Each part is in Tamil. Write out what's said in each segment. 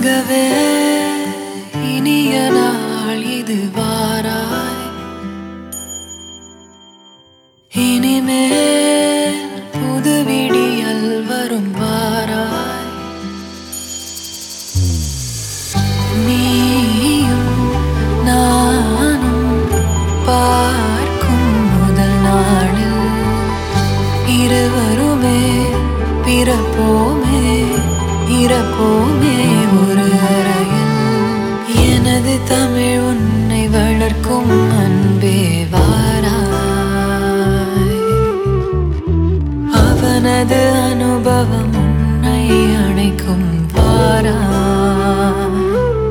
ஆகவே இனிய நாள் இது வாராய் இனிமேல் புது விடியல் வரும் வாராய் நீயும் நானும் பார்க்கும் முதல் நாளில் இருவருமே பிறப்போமே இறப்போமே ஒரு அறையில் எனது தமிழ் உன்னை வளர்க்கும் அன்பே வாராய் அவனது அனுபவம் உன்னை அணைக்கும் வாராய்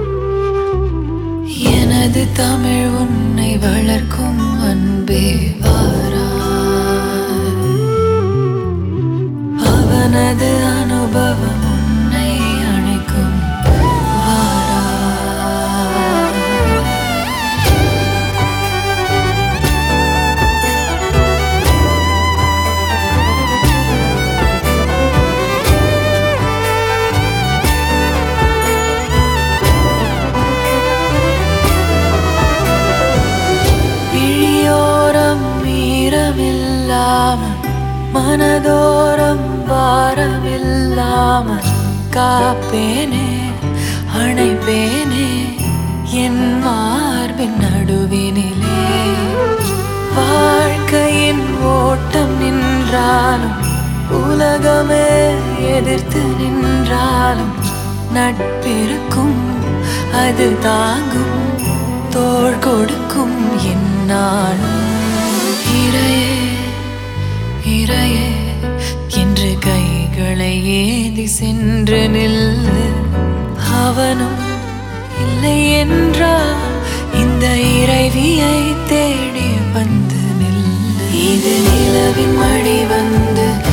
எனது தமிழ் உன்னை வளர்க்கும் அன்பே வாராய் அவனது அனுபவம் உன்னை அணைக்கும் வாராய் விழியோரம் ஈரமில்லாமல் மனதோரம் பாரமில்லாமல் காப்பேனே அணைப்பேனே என் மார்பின் நடுவினிலே வாழ்க்கையின் ஓட்டம் நின்றாலும் உலகமே எதிர்த்து நின்றாலும் நட்பிருக்கும் அது தாங்கும் தோள் கொடுக்கும் என்னாலும் இறையே இறையே என்று கைகளை ஏந்தி சென்று நில்லு அவனும் இல்லை என்றால் இந்த இறைவியை தேடி வந்து நில்லு இது நிலவின் மடி வந்து